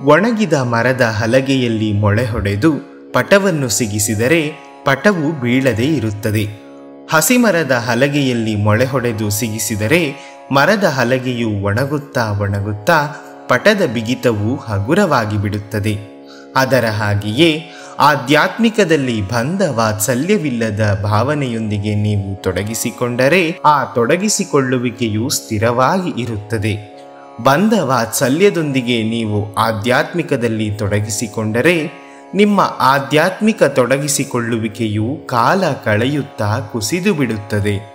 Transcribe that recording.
ಒಣಗಿದ ಮರದ ಹಲಗೆಯಲ್ಲಿ ಮೊಳೆ ಹೊಡೆದು ಪಟವನ್ನು ಸಿಗಿಸಿದರೆ ಪಟವು ಬೀಳದೇ ಇರುತ್ತದೆ ಹಸಿಮರದ ಹಲಗೆಯಲ್ಲಿ ಮೊಳೆ ಹೊಡೆದು ಸಿಗಿಸಿದರೆ ಮರದ ಹಲಗೆಯು ಒಣಗುತ್ತಾ ಒಣಗುತ್ತಾ ಪಟದ ಬಿಗಿತವು ಹಗುರವಾಗಿ ಬಿಡುತ್ತದೆ ಅದರ ಹಾಗೆಯೇ ಆಧ್ಯಾತ್ಮಿಕದಲ್ಲಿ ಬಂಧ ವಾತ್ಸಲ್ಯವಿಲ್ಲದ ಭಾವನೆಯೊಂದಿಗೆ ನೀವು ತೊಡಗಿಸಿಕೊಂಡರೆ ಆ ತೊಡಗಿಸಿಕೊಳ್ಳುವಿಕೆಯು ಸ್ಥಿರವಾಗಿ ಇರುತ್ತದೆ ಬಂಧ ವಾತ್ಸಲ್ಯದೊಂದಿಗೆ ನೀವು ಆಧ್ಯಾತ್ಮಿಕದಲ್ಲಿ ತೊಡಗಿಸಿಕೊಂಡರೆ ನಿಮ್ಮ ಆಧ್ಯಾತ್ಮಿಕ ತೊಡಗಿಸಿಕೊಳ್ಳುವಿಕೆಯು ಕಾಲ ಕಳೆಯುತ್ತಾ ಕುಸಿದು ಬಿಡುತ್ತದೆ